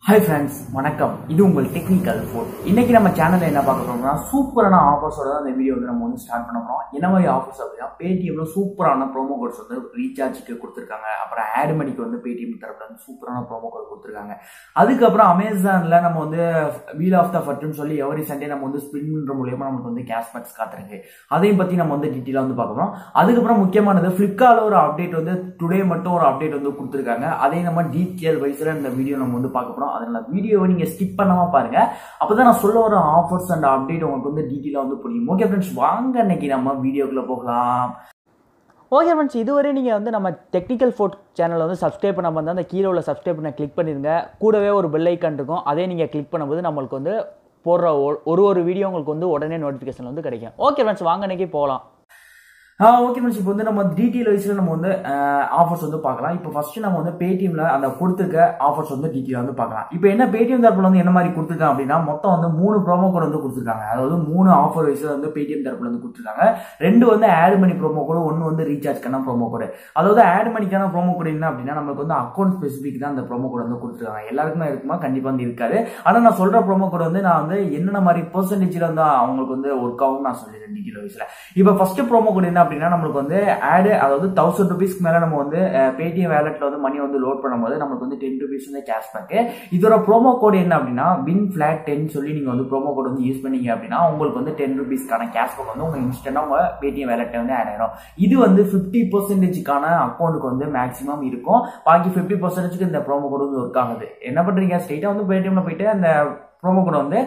hi friends வணக்கம் இது உங்கள் டெக்னிக்கல் ஃபோன் இன்னைக்கு நம்ம சேனல்ல என்ன பார்க்க போறோம்னா சூப்பரான ஆஃபர்ஸோட தான் இந்த வீடியோ வந்து நம்ம வந்து ஸ்டார்ட் பண்ண போறோம் என்ன மாதிரி ஆஃபர்ஸ் அப்படின்னா பேடிஎம்ல சூப்பரான ப்ரோமோ கோட்ஸ் வந்து ரீசார்ஜுக்கு கொடுத்துருக்காங்க அப்புறம் ஆட் மணிக்கு வந்து பேடிஎம் தரப்புல வந்து சூப்பரான ப்ரோமோ கோட் கொடுத்துருக்காங்க அதுக்கப்புறம் அமேசான்ல நம்ம வந்து வீல் ஆஃப் த ஃபர்ட்னு சொல்லி எவரி சண்டே நம்ம வந்து ஸ்பின் பண்ற மூலியமா நமக்கு வந்து கேஷ் பேக்ஸ் காத்துருக்கு அதையும் பத்தி நம்ம வந்து டீட்டெயிலாக வந்து பார்க்க போறோம் அதுக்கப்புறம் முக்கியமானது ஃபிளிப்கார்ட்ல ஒரு அப்டேட் வந்து டுடே மட்டும் ஒரு அப்டேட் வந்து கொடுத்துருக்காங்க அதையும் நம்ம டீட்டெயில் வைஸ்ல இந்த வீடியோ நம்ம வந்து பார்க்க போறோம் அதனால வீடியோவை நீங்க ஸ்கிப் பண்ணாம பாருங்க அப்பதான் நான் சொல்ல வர ஆஃபர்ஸ் அண்ட் அப்டேட் உங்களுக்கு வந்து டீட்டெயிலாக வந்து புரியும் ஓகே ஃப்ரெண்ட்ஸ் வாங்க இன்னைக்கு நம்ம வீடியோக்குள்ள போகலாம் ஓகே ஃப்ரெண்ட்ஸ் இதுவரை நீங்கள் வந்து நம்ம டெக்னிக்கல் ஃபோர்ட் சேனலை வந்து சப்ஸ்கிரைப் பண்ண வந்தால் அந்த கீழே உள்ள சப்ஸ்கிரைப் பண்ண கிளிக் பண்ணிடுங்க கூடவே ஒரு பெல் ஐக்கான் இருக்கும் அதே நீங்கள் கிளிக் பண்ணும்போது நம்மளுக்கு வந்து போடுற ஒ- ஒரு ஒரு வீடியோ உங்களுக்கு வந்து உடனே நோட்டிஃபிகேஷன் வந்து கிடைக்கும் ஓகே ஃப்ரெண்ட்ஸ் வாங்க இன்னைக்கு போகலாம் ஓகே ஃப்ரெண்ட்ஸ் இப்போ வந்து நம்ம டீட்டெயில் வைஸ்ல நம்ம வந்து ஆஃபர்ஸ் வந்து பார்க்கலாம் இப்போ ஃபர்ஸ்ட் நம்ம வந்து பேடிஎம்ல அந்த கொடுத்துருக்க ஆஃபர்ஸ் வந்து டீட்டெயில் வந்து பார்க்கலாம் இப்போ என்ன பேடிஎம் தரப்புல வந்து என்ன மாதிரி கொடுத்துருக்காங்க அப்படின்னா மொத்தம் வந்து மூணு ப்ரோமோ கோட் வந்து கொடுத்துருக்காங்க அதாவது மூணு ஆஃபர் வைஸ்ல வந்து பேடிஎம் தரப்புல வந்து கொடுத்துருக்காங்க ரெண்டு வந்து ஆட் மணி ப்ரோமோ கோடு ஒன்று வந்து ரீசார்ஜ்க்கான ப்ரோமோ கோடு அதாவது ஆட் மணிக்கான ப்ரோமோ கோடு என்ன அப்படின்னா நம்மளுக்கு வந்து அக்கௌண்ட் ஸ்பெசிஃபிக் தான் அந்த ப்ரோமோ கோட் வந்து கொடுத்துருக்காங்க எல்லாருக்குமே இருக்குமா கண்டிப்பா வந்து இருக்காது ஆனால் நான் சொல்ற ப்ரோமோ கோட் வந்து நான் வந்து என்னென்ன மாதிரி பெர்சன்டேஜ்ல வந்து அவங்களுக்கு வந்து ஒர்க் ஆகும் நான் சொல்லிடுறேன் டீட்டெயில் வைஸ்ல இப்போ ஃபர்ஸ்ட் ப்ரோமோ கோட் என்ன அப்படின்னா நம்மளுக்கு வந்து ஆட் அதாவது தௌசண்ட் ருபீஸ்க்கு மேல நம்ம வந்து பேடிஎம் வேலெட்ல வந்து மணி வந்து லோட் பண்ணும்போது நம்மளுக்கு வந்து டென் ருபீஸ் வந்து கேஷ் பேக் இதோட ப்ரோமோ கோட் என்ன அப்படின்னா வின் ஃபிளாட் டென் சொல்லி நீங்க வந்து ப்ரோமோ கோட் வந்து யூஸ் பண்ணீங்க அப்படின்னா உங்களுக்கு வந்து டென் ருபீஸ்க்கான கேஷ் பேக் வந்து உங்க இன்ஸ்டன்டா உங்க பேடிஎம் வேலெட்ல வந்து ஆட் ஆயிரும் இது வந்து ஃபிஃப்டி பர்சன்டேஜ்க்கான அக்கௌண்ட்டுக்கு வந்து மேக்ஸிமம் இருக்கும் பாக்கி ஃபிஃப்டி பர்சன்டேஜ்க்கு இந்த ப்ரோமோ கோட் வந்து ஒர்க் ஆகுது என்ன பண்றீங்க ஸ்ட்ரெயிட்டா வந்து பேடிஎம்ல போயிட்டு அந்த ப்ரோமோ கோட் வந்து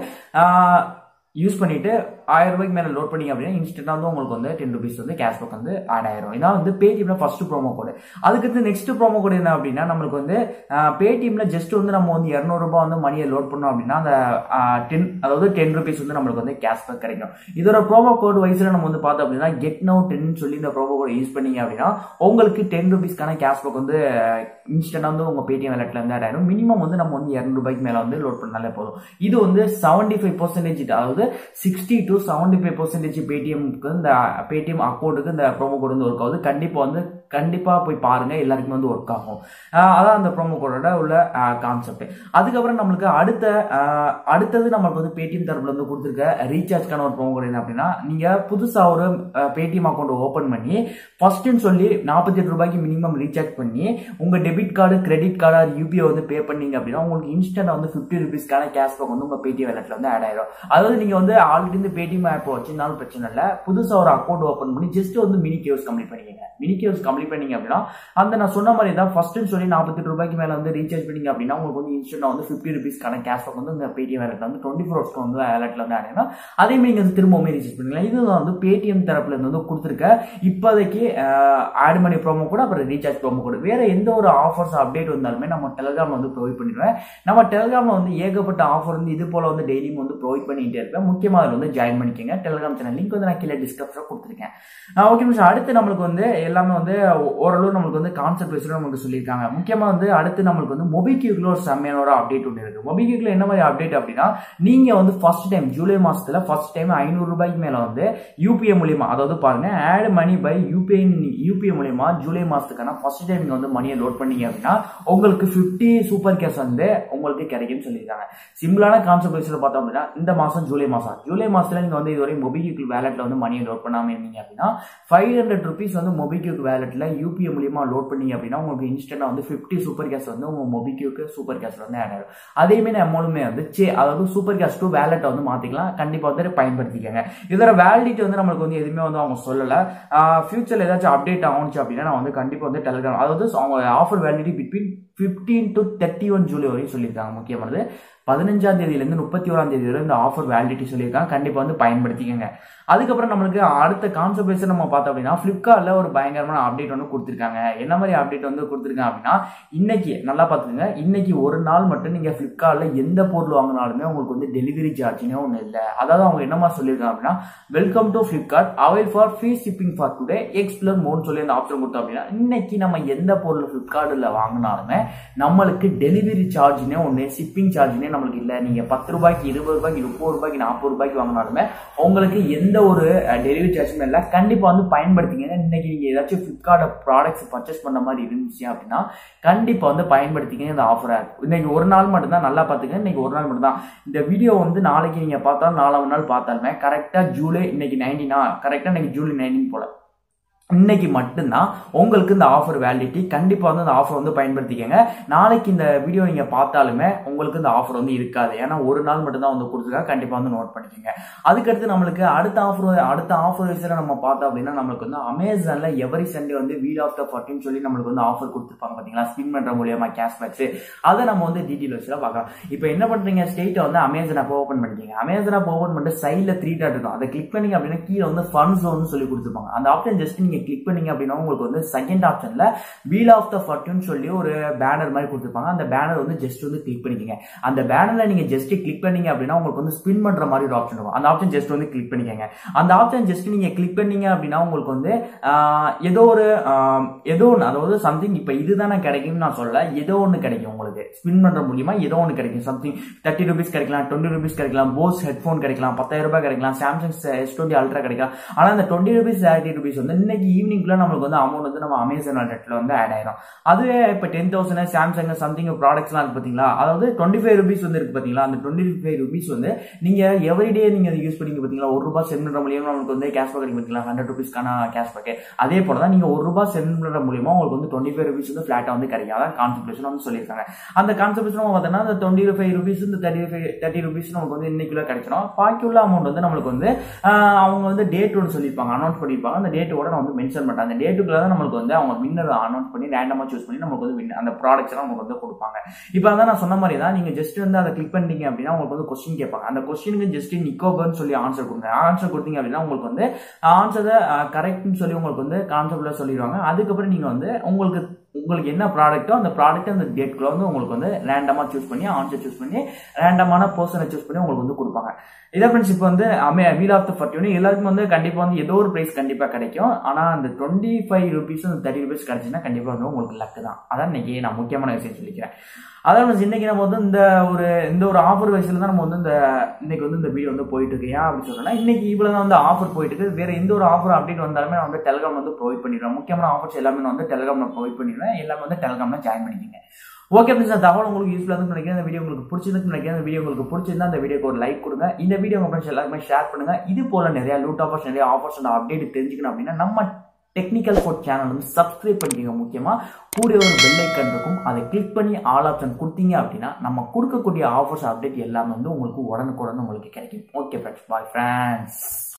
யூஸ் பண்ணிட்டு ஆயிரம் ரூபாய்க்கு மேல லோட் பண்ணீங்க அப்படின்னா இன்ஸ்டன்டா வந்து உங்களுக்கு வந்து டென் ருபீஸ் வந்து கேஷ்பேக் வந்து ஆட் ஆயிரும் இதான் வந்து பேடிஎம்ல ஃபர்ஸ்ட் ப்ரோமோ கோடு அதுக்கடுத்து நெக்ஸ்ட் ப்ரோமோ கோடு என்ன அப்படின்னா நம்மளுக்கு வந்து பேடிஎம்ல ஜஸ்ட் வந்து நம்ம வந்து இரநூறுபா வந்து மணியை லோட் பண்ணோம் அப்படின்னா அந்த டென் அதாவது டென் ருபீஸ் வந்து நம்மளுக்கு வந்து கேஷ்பேக் கிடைக்கும் இதோட ப்ரோமோ கோடு வைஸ்ல நம்ம வந்து பார்த்தோம் அப்படின்னா கெட் நோ டென் சொல்லி இந்த ப்ரோமோ கோட் யூஸ் பண்ணீங்க அப்படின்னா உங்களுக்கு டென் ருபீஸ்க்கான கேஷ்பேக் வந்து இன்ஸ்டன்டா வந்து உங்க பேடிஎம் வேலட்ல இருந்து ஆட் ஆயிரும் மினிமம் வந்து நம்ம வந்து இரநூறு ரூபாய்க்கு மேல வந்து லோட் பண்ணாலே போதும் இது வந்து செவன்டி ஃபைவ் பர்சன்டேஜ் அதாவது sixty to seventy five percentage பேடிஎம்க்கு இந்த பேடிஎம் அக்கௌண்ட்டுக்கு இந்த ப்ரோமோ கோட் வந்து ஒர்க் ஆகுது கண்டிப்பா வந்து கண்டிப்பா போய் பாருங்க எல்லாருக்குமே வந்து ஒர்க் ஆகும் ஆஹ் அதான் அந்த ப்ரோமோ கோடோட உள்ள கான்செப்ட் அதுக்கப்புறம் நம்மளுக்கு அடுத்த ஆஹ் அடுத்தது நம்மளுக்கு வந்து பேடிஎம் தரப்புல வந்து கொடுத்துருக்க ரீசார்ஜ்க்கான ஒரு ப்ரோமோ கோட் என்ன அப்படின்னா நீங்க புதுசா ஒரு பேடிஎம் அக்கௌண்ட் ஓபன் பண்ணி ஃபர்ஸ்ட்னு சொல்லி நாற்பத்தி எட்டு ரூபாய்க்கு மினிமம் ரீசார்ஜ் பண்ணி உங்க debit card credit card UPI வந்து பே பண்ணீங்க அப்படின்னா உங்களுக்கு இன்ஸ்டன்ட் வந்து ஃபிஃப்டி ருபீஸ்க்கான கேஷ்பேக் வந்து உங்க பேடிஎம் வேலட்ல வந்து ஆட் ஆயிரும் அதாவது நீங்க வந்து ஆல்ரெடி இந்த பேடிஎம் ஆப் வச்சிருந்தாலும் பிரச்சனை இல்லை புதுசா ஒரு அக்கௌண்ட் ஓபன் பண்ணி ஜஸ்ட் வந்து மினி கேவ்ஸ் கம்ப்ளீட் பண்ணிக்கங்க மினி கேவ்ஸ் கம்ப்ளீட் பண்ணீங்க அப்படின்னா அந்த நான் சொன்ன மாதிரி தான் ஃபர்ஸ்ட்னு சொல்லி நாற்பத்தி ரூபாய்க்கு மேல வந்து ரீசார்ஜ் பண்ணீங்க அப்படின்னா உங்களுக்கு வந்து இன்ஸ்டன்ட் வந்து ஃபிஃப்டி ருபீஸ்க்கான கேஷ்பேக் வந்து உங்க பேடிஎம் வேலட்ல வந்து டுவெண்ட்டி ஃபோர் ஹவர்ஸ்க்கு வந்து வேலட்ல வந்து ஆட் ஆயிரும் அதே மாதிரி நீங்க வந்து திரும்பவுமே ரீசார்ஜ் பண்ணிக்கலாம் இதுதான் வந்து பேடிஎம் தரப்புல இருந்து வந்து கொடுத்துருக்க இப்போதைக்கு ஆட் மணி ப்ரோமோ கூட அப்புறம் ரீசார்ஜ் ப்ரோமோ கூட வேற எந்த ஒரு ஆஃபர்ஸ் அப்டேட் வந்தாலுமே நம்ம டெலிகிராம்ல வந்து ப்ரொவைட் பண்ணிடுவேன் நம்ம டெலிகிராம்ல வந்து ஏகப்பட்ட ஆஃபர் வந்து இது போல வந்து டெய்லியும் வந்து ப்ரொவைட் பண்ணிட்டே இருப்பேன் முக்கியமாக அதில் வந்து ஜாயின் பண்ணிக்கோங்க டெலிகிராம் சேனல் லிங்க் வந்து நான் கீழே டிஸ்கிரிப்ஷனில் கொடுத்துருக்கேன் ஓகே மிஸ் அடுத்து நம்மளுக்கு வந்து எல்லாமே வந்து ஓரளவு நம்மளுக்கு வந்து கான்செப்ட் வைஸ்ல நமக்கு சொல்லியிருக்காங்க முக்கியமாக வந்து அடுத்து நம்மளுக்கு வந்து மொபிக்யூக்ல ஒரு செம்மையான ஒரு அப்டேட் ஒன்று இருக்கு மொபிக்யூக்ல என்ன மாதிரி அப்டேட் அப்படின்னா நீங்க வந்து ஃபர்ஸ்ட் டைம் ஜூலை மாசத்துல ஃபர்ஸ்ட் டைம் ஐநூறு ரூபாய்க்கு மேல வந்து யூபிஐ மூலியமா அதாவது பாருங்க add money by UPI UPI மூலியமா ஜூலை மாசத்துக்கான ஃபர்ஸ்ட் டைம் நீங்க வந்து மணியை லோட் பண்ணீங்க அப்படின்னா உங்களுக்கு 50 சூப்பர் கேஷ் வந்து உங்களுக்கு கிடைக்கும்னு சொல்லியிருக்காங்க சிம்பிளான கான்செப்ட் வைஸ்ல பார்த்தோம் அப்படின்னா இந்த மாசம் ஜூலை மாசம் ஜூலை மாசத்துல நீங்க வந்து இதுவரை மொபிக்யூக் வேலெட்ல வந்து மணியை லோட் பண்ணாம இருந்தீங்க அப்படின்னா ஃபைவ் ஹண்ட்ரட் ருபீஸ் வந்து மொபிக்யூக் வேலெட்ல யூபிஐ மூலியமா லோட் பண்ணீங்க அப்படின்னா உங்களுக்கு இன்ஸ்டன்டா வந்து 50 சூப்பர் கேஷ் வந்து உங்க மொபிக்யூக்கு சூப்பர் கேஷ் வந்து ஆட் ஆயிடும் அதே மாதிரி அமௌண்ட்டுமே வந்து சே அதாவது சூப்பர் கேஷ் டு வேலெட்டை வந்து மாத்திக்கலாம் கண்டிப்பா வந்து பயன்படுத்திக்கங்க இதோட வேலிடிட்டி வந்து நம்மளுக்கு வந்து எதுவுமே வந்து அவங்க சொல்லல ஃபியூச்சர்ல ஏதாச்சும் அப்டேட் ஆகுச்சு அப்படின்னா நான் வந்து கண்டிப்பா வந்து டெலிகிராம் அதாவது அவங்க offer validity between fifteen to thirty one ஜூலை வரையும் சொல்லியிருக்காங்க முக்கியமானது பதினஞ்சாம் தேதியிலேருந்து முப்பத்தி ஓராம் தேதி வரை இந்த ஆஃபர் வேலிடிட்டி சொல்லியிருக்காங்க கண்டிப்பாக வந்து பயன்படுத்திக்கங்க அதுக்கப்புறம் நம்மளுக்கு அடுத்த கான்செப்ட் வைஸ் நம்ம பார்த்தோம் அப்படின்னா ஃப்ளிப்கார்ட்ல ஒரு பயங்கரமான அப்டேட் வந்து கொடுத்துருக்காங்க என்ன மாதிரி அப்டேட் வந்து கொடுத்துருக்காங்க அப்படின்னா இன்னைக்கு நல்லா பார்த்துக்கோங்க இன்னைக்கு ஒரு நாள் மட்டும் நீங்க ஃப்ளிப்கார்ட்ல எந்த பொருள் வாங்கினாலுமே உங்களுக்கு வந்து டெலிவரி சார்ஜ்னே ஒன்று இல்லை அதாவது அவங்க என்ன மாதிரி சொல்லியிருக்காங்க அப்படின்னா welcome to Flipkart avail for free shipping for today explore more சொல்லி அந்த ஆப்ஷன் கொடுத்தோம் அப்படின்னா இன்னைக்கு நம்ம எந்த பொருள் ஃப்ளிப்கார்ட்டில் வாங்கினாலுமே நம்மளுக்கு டெலிவரி சார்ஜ்னே ஒன்று ஷிப்பிங் சார்ஜ்னே நம்மளுக்கு இல்லை நீங்கள் பத்து ரூபாய்க்கு இருபது ரூபாய்க்கு முப்பது ரூபாய்க்கு நாற்பது ரூபாய்க்கு வாங்கினாலுமே உங்களுக்கு எந்த ஒரு டெலிவரி சார்ஜுமே இல்லை கண்டிப்பாக வந்து பயன்படுத்திங்க இன்னைக்கு நீங்கள் ஏதாச்சும் ஃப்ளிப்கார்ட் ப்ராடக்ட்ஸ் பர்ச்சேஸ் பண்ண மாதிரி இருந்துச்சு அப்படின்னா கண்டிப்பாக வந்து பயன்படுத்திக்கங்க இந்த ஆஃபரை இன்னைக்கு ஒரு நாள் மட்டும்தான் நல்லா பார்த்துங்க இன்னைக்கு ஒரு நாள் மட்டும்தான் இந்த வீடியோ வந்து நாளைக்கு நீங்கள் பார்த்தாலும் நாலாவது நாள் பார்த்தாலுமே கரெக்டாக ஜூலை இன்னைக்கு நைன்டீனா கரெக்டாக இன்னைக்கு ஜூலை நைன்டீன் போல இன்னைக்கு மட்டும்தான் உங்களுக்கு இந்த ஆஃபர் வேலிடிட்டி கண்டிப்பாக வந்து இந்த ஆஃபர் வந்து பயன்படுத்திக்கங்க நாளைக்கு இந்த வீடியோ நீங்கள் பார்த்தாலுமே உங்களுக்கு இந்த ஆஃபர் வந்து இருக்காது ஏன்னா ஒரு நாள் மட்டும்தான் வந்து கொடுத்துருக்காங்க கண்டிப்பாக வந்து நோட் பண்ணிக்கோங்க அதுக்கடுத்து நம்மளுக்கு அடுத்த ஆஃபர் அடுத்த ஆஃபர் விஷயம் நம்ம பார்த்தோம் அப்படின்னா நம்மளுக்கு வந்து அமேசானில் எவரி சண்டே வந்து வீட் ஆஃப் த ஃபர்ட்டின்னு சொல்லி நம்மளுக்கு வந்து ஆஃபர் கொடுத்துருப்பாங்க பார்த்தீங்களா ஸ்பின் பண்ணுற மூலியமா கேஷ்பேக்ஸ் அதை நம்ம வந்து டீட்டெயில் வச்சு பார்க்கலாம் இப்போ என்ன பண்ணுறீங்க ஸ்டேட்டை வந்து அமேசான் ஆப் ஓப்பன் பண்ணிக்கிங்க அமேசான் ஆப் ஓப்பன் பண்ணிட்டு சைடில் த்ரீ டாட் இருக்கும் அதை கிளிக் பண்ணீங்க அப்படின்னா கீழே வந்து ஃபண்ட் ஜோன் சொல்லி கொடுத்துருப்பாங்க அந்த ஆப்ஷன் ஜஸ்ட் நீங்கள் கிளிக் பண்ணீங்க அப்படின்னா உங்களுக்கு வந்து செகண்ட் ஆப்ஷன்ல வீல் ஆஃப் த ஃபர்ட்யூன் சொல்லி ஒரு பேனர் மாதிரி கொடுத்துருப்பாங்க அந்த பேனர் வந்து ஜஸ்ட் வந்து கிளிக் பண்ணிக்கங்க அந்த பேனர்ல நீங்க ஜஸ்ட் கிளிக் பண்ணீங்க அப்படின்னா உங்களுக்கு வந்து ஸ்பின் பண்ற மாதிரி ஒரு ஆப்ஷன் இருக்கும் அந்த ஆப்ஷன் ஜஸ்ட் வந்து கிளிக் பண்ணிக்கங்க அந்த ஆப்ஷன் ஜஸ்ட் நீங்க கிளிக் பண்ணீங்க அப்படின்னா உங்களுக்கு வந்து ஆஹ், ஏதோ ஒரு ஆஹ், ஏதோ ஒன்று அதாவது சம்திங் இப்போ இதுதானே கிடைக்கும்னு நான் சொல்ல ஏதோ ஒன்று கிடைக்கும் உங்களுக்கு ஸ்பின் பண்ற மூலியமா ஏதோ ஒன்று கிடைக்கும் சம்திங் தேர்ட்டி ருபீஸ் கிடைக்கலாம் டுவெண்ட்டி ருபீஸ் கிடைக்கலாம் போஸ் ஹெட்ஃபோன் கிடைக்கலாம் பத்தாயிரம் ரூபாய் கிடைக்கலாம் சாம்சங் எஸ் டுவெண்ட்டி அல்ட்ரா கிடைக்கலாம் ஆனா அந்த டுவெண்ட்டி ருபீஸ் தேர்ட்டி ருபீஸ் வந்து இன்னைக்கு ஈவினிங்குள்ள நம்மளுக்கு வந்து அமௌண்ட் வந்து நம்ம அமேசான் வாலெட்ல வந்து ஆட் ஆயிரும் அதுவே இப்போ டென் தௌசண்ட் சாம்சங் சம்திங் ப்ராடக்ட்ஸ்லாம் இருக்கு பார்த்தீங்களா அதாவது டுவெண்ட்டி ஃபைவ் ருபீஸ் வந்து இருக்கு பார்த்தீங்களா அந்த டுவெண்ட்டி ஃபைவ் ருபீஸ் வந்து நீங்க எவ்ரிடே நீங்க அதை யூஸ் பண்ணி பார்த்தீங்களா ஒரு ரூபாய் சென்ட் பண்ற மூலியமா நமக்கு வந்து கேஷ் பேக் கிடைக்கும் பார்த்தீங்களா ஹண்ட்ரட் ருபீஸ்க்கான கேஷ் பேக் அதே போல தான் நீங்க ஒரு ரூபாய் சென்ட் பண்ற மூலியமா உங்களுக்கு வந்து டுவெண்ட்டி ஃபைவ் ருபீஸ் வந்து ஃபிளாட்டா வந்து கிடைக்கும் அதான் கான்செப்டேஷன் வந்து சொல்லியிருக்காங்க அந்த கான்செப்டேஷன் நம்ம பார்த்தோம்னா அந்த டுவெண்ட்டி ஃபைவ் ருபீஸ் இந்த தேர்ட்டி ஃபைவ் தேர்ட்டி ருபீஸ் நமக்கு வந்து இன்னைக்குள்ள கிடைச்சிடும் பாக்கி உள்ள அமௌண்ட் வந்து நம்மளுக்கு வந்து ஆஹ், அவங்க வந்து டேட் ஒன்று சொல்லியிருப்பாங்க அனௌன்ஸ் பண்ணியிருப்பாங்க அந்த டேட்டோட நான் வந்து மென்ஷன் பண்ணேன் அந்த டேட்டுக்குள்ள தான் நம்மளுக்கு வந்து அவங்க வின்னர் அனௌன்ஸ் பண்ணி ரேண்டமாக சூஸ் பண்ணி நமக்கு வந்து win- அந்த ப்ராடக்ட்ஸ் எல்லாம் நமக்கு வந்து கொடுப்பாங்க இப்போ அதான் நான் சொன்ன மாதிரி தான் நீங்க ஜஸ்ட் வந்து அதை கிளிக் பண்ணிட்டீங்க அப்படின்னா உங்களுக்கு வந்து கொஸ்டின் கேட்பாங்க அந்த கொஸ்டினுக்கு ஜஸ்ட் நிக்கோபர்னு சொல்லி ஆன்சர் கொடுங்க ஆன்சர் கொடுத்தீங்க அப்படின்னா உங்களுக்கு வந்து ஆன்சரை கரெக்ட்னு சொல்லி உங்களுக்கு வந்து கான்செப்ட்ல சொல்லிடுவாங்க அதுக்கப்புறம் நீங்க வந்து உங்களுக்கு உங்களுக்கு என்ன ப்ராடக்ட்டோ அந்த ப்ராடக்ட் அந்த டேட்குள்ள வந்து உங்களுக்கு வந்து ரேண்டமாக சூஸ் பண்ணி ஆன்சர் சூஸ் பண்ணி ரேண்டமான பர்சனை சூஸ் பண்ணி உங்களுக்கு வந்து கொடுப்பாங்க இதை ஃப்ரெண்ட்ஸ் இப்போ வந்து அமே வீல் ஆஃப் த ஃபர்ட்டியூன் எல்லாருக்கும் வந்து கண்டிப்பாக வந்து ஏதோ ஒரு ப்ரைஸ் கண்டிப்பாக கிடைக்கும் ஆனால் அந்த டுவெண்ட்டி ஃபைவ் ருபீஸ் அந்த தேர்ட்டி ருபீஸ் கிடைச்சுன்னா கண்டிப்பாக வந்து உங்களுக்கு லக்கு தான் அதான் இன்னைக்கு நான் முக்கியமான விஷயம் சொல்லிக்கிறேன் அதான் friends, இன்னைக்கு நம்ம வந்து இந்த ஒரு இந்த ஒரு ஆஃபர் வயசுல தான் நம்ம வந்து இந்த இன்னைக்கு வந்து இந்த வீடியோ வந்து போயிட்டு இருக்கு ஏன் அப்படி சொல்றேன்னா இன்னைக்கு இவ்வளவு தான் வந்து ஆஃபர் போயிட்டு இருக்கு வேற எந்த ஒரு ஆஃபர் அப்டேட் வந்தாலுமே நான் வந்து டெலிகிராம் வந்து ப்ரொவைட் பண்ணிடுவேன் முக்கியமான ஆஃபர்ஸ் எல்லாமே நான் வந்து டெலிகிராம்ல ப்ரொவைட் பண்ணிடுவேன் எல்லாமே வந்து டெலிகிராம்ல ஜாயின் பண்ணிக்கங்க ஓகே ஃப்ரெண்ட்ஸ் இந்த தகவல் உங்களுக்கு யூஸ்ஃபுல்லாக இருந்து நினைக்கிறேன் இந்த வீடியோ உங்களுக்கு பிடிச்சிருந்து நினைக்கிறேன் இந்த வீடியோ உங்களுக்கு பிடிச்சிருந்தா இந்த வீடியோக்கு ஒரு லைக் கொடுங்க இந்த வீடியோ உங்க ஃப்ரெண்ட்ஸ் எல்லாருமே ஷேர் பண்ணுங்க இது போல நிறைய லூட் ஆஃபர்ஸ் நிறைய ஆஃபர்ஸ் அந்த அப்டேட் தெரிஞ்சுக்கணும் அப்படின்னா நம்ம டெக்னிக்கல் ஃபோர்ட் சேனல் வந்து சப்ஸ்கிரைப் பண்ணிக்கோங்க முக்கியமாக கூட ஒரு பெல் ஐக்கன் இருக்கும் அதை கிளிக் பண்ணி ஆல் ஆப்ஷன் கொடுத்தீங்க அப்படின்னா நம்ம கொடுக்கக்கூடிய ஆஃபர்ஸ் அப்டேட் எல்லாமே வந்து உங்களுக்கு உடனுக்குடன் உங்களுக்கு கிடைக்கும் ஓகே ஃப்ரெண்ட்ஸ் பாய் ஃப்ரெண்ட்ஸ்